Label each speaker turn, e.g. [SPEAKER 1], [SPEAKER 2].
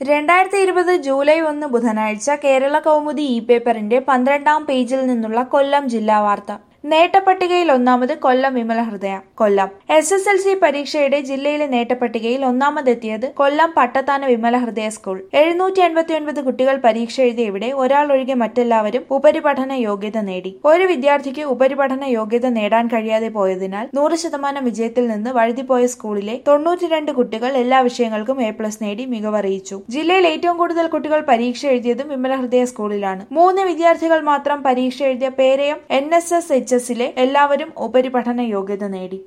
[SPEAKER 1] രണ്ടായിരത്തി ഇരുപത് ജൂലൈ ഒന്ന് ബുധനാഴ്ച കേരള കൗമുദി ഇ പേപ്പറിന്റെ പന്ത്രണ്ടാം പേജിൽ നിന്നുള്ള കൊല്ലം ജില്ലാ വാർത്ത നേട്ടപ്പട്ടികയിൽ ഒന്നാമത് Kollam Vimala Hridaya Kollam S S L C പരീക്ഷയുടെ ജില്ലയിലെ നേട്ടപ്പട്ടികയിൽ ഒന്നാമതെത്തിയത് കൊല്ലം പട്ടത്താന വിമല ഹൃദയ സ്കൂൾ എഴുന്നൂറ്റി എൺപത്തി ഒൻപത് കുട്ടികൾ പരീക്ഷ എഴുതിയ ഇവിടെ ഒരാൾ ഒഴികെ മറ്റെല്ലാവരും ഉപരിപഠന യോഗ്യത നേടി ഒരു വിദ്യാർത്ഥിക്ക് ഉപരിപഠന യോഗ്യത നേടാൻ കഴിയാതെ പോയതിനാൽ നൂറ് ശതമാനം വിജയത്തിൽ നിന്ന് വഴുതിപ്പോയ സ്കൂളിലെ തൊണ്ണൂറ്റിരണ്ട് കുട്ടികൾ എല്ലാ വിഷയങ്ങൾക്കും എ പ്ലസ് നേടി മികവറിയിച്ചു ജില്ലയിൽ ഏറ്റവും കൂടുതൽ കുട്ടികൾ പരീക്ഷ എഴുതിയതും വിമല ഹൃദയ സ്കൂളിലാണ് മൂന്ന് വിദ്യാർത്ഥികൾ മാത്രം പരീക്ഷ എഴുതിയ Perayam N S S H എസിലെ എല്ലാവരും ഉപരിപഠന യോഗ്യത നേടി